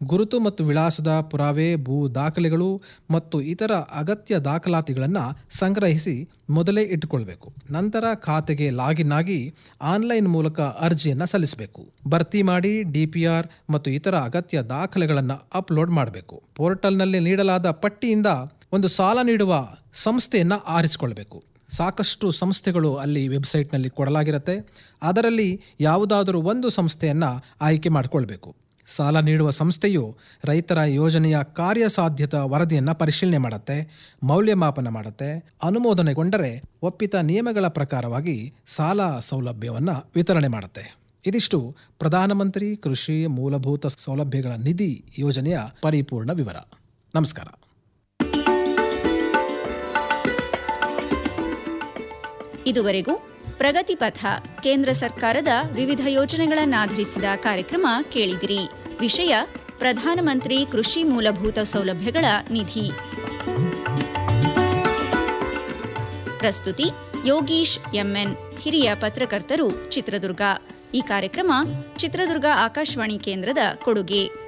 ಗುರುತು ಮತ್ತು ವಿಳಾಸದ ಪುರಾವೆ ಭೂ ದಾಖಲೆಗಳು ಮತ್ತು ಇತರ ಅಗತ್ಯ ದಾಖಲಾತಿಗಳನ್ನು ಸಂಗ್ರಹಿಸಿ ಮೊದಲೇ ಇಟ್ಟುಕೊಳ್ಬೇಕು ನಂತರ ಖಾತೆಗೆ ಲಾಗಿನ್ ಆಗಿ ಆನ್ಲೈನ್ ಮೂಲಕ ಅರ್ಜಿಯನ್ನು ಸಲ್ಲಿಸಬೇಕು ಭರ್ತಿ ಮಾಡಿ ಡಿಪಿಆರ್ ಮತ್ತು ಇತರ ಅಗತ್ಯ ದಾಖಲೆಗಳನ್ನು ಅಪ್ಲೋಡ್ ಮಾಡಬೇಕು ಪೋರ್ಟಲ್ನಲ್ಲಿ ನೀಡಲಾದ ಪಟ್ಟಿಯಿಂದ ಒಂದು ಸಾಲ ನೀಡುವ ಸಂಸ್ಥೆಯನ್ನು ಆರಿಸಿಕೊಳ್ಬೇಕು ಸಾಕಷ್ಟು ಸಂಸ್ಥೆಗಳು ಅಲ್ಲಿ ವೆಬ್ಸೈಟ್ನಲ್ಲಿ ಕೊಡಲಾಗಿರುತ್ತೆ ಅದರಲ್ಲಿ ಯಾವುದಾದರೂ ಒಂದು ಸಂಸ್ಥೆಯನ್ನು ಆಯ್ಕೆ ಮಾಡಿಕೊಳ್ಬೇಕು ಸಾಲ ನೀಡುವ ಸಂಸ್ಥೆಯು ರೈತರ ಯೋಜನೆಯ ಕಾರ್ಯಸಾಧ್ಯತಾ ವರದಿಯನ್ನು ಪರಿಶೀಲನೆ ಮಾಡುತ್ತೆ ಮೌಲ್ಯಮಾಪನ ಮಾಡುತ್ತೆ ಅನುಮೋದನೆಗೊಂಡರೆ ಒಪ್ಪಿತ ನಿಯಮಗಳ ಪ್ರಕಾರವಾಗಿ ಸಾಲ ಸೌಲಭ್ಯವನ್ನು ವಿತರಣೆ ಮಾಡುತ್ತೆ ಇದಿಷ್ಟು ಪ್ರಧಾನಮಂತ್ರಿ ಕೃಷಿ ಮೂಲಭೂತ ಸೌಲಭ್ಯಗಳ ನಿಧಿ ಯೋಜನೆಯ ಪರಿಪೂರ್ಣ ವಿವರ ನಮಸ್ಕಾರ ಇದುವರೆಗೂ ಪ್ರಗತಿ ಪಥ ಕೇಂದ್ರ ಸರ್ಕಾರದ ವಿವಿಧ ಯೋಜನೆಗಳನ್ನಾಧರಿಸಿದ ಕಾರ್ಯಕ್ರಮ ಕೇಳಿದಿರಿ ವಿಷಯ ಪ್ರಧಾನಮಂತ್ರಿ ಕೃಷಿ ಮೂಲಭೂತ ಸೌಲಭ್ಯಗಳ ನಿಧಿ ಪ್ರಸ್ತುತಿ ಯೋಗೀಶ್ ಎಂಎನ್ ಹಿರಿಯ ಪತ್ರಕರ್ತರು ಚಿತ್ರದುರ್ಗ ಈ ಕಾರ್ಯಕ್ರಮ ಚಿತ್ರದುರ್ಗ ಆಕಾಶವಾಣಿ ಕೇಂದ್ರದ ಕೊಡುಗೆ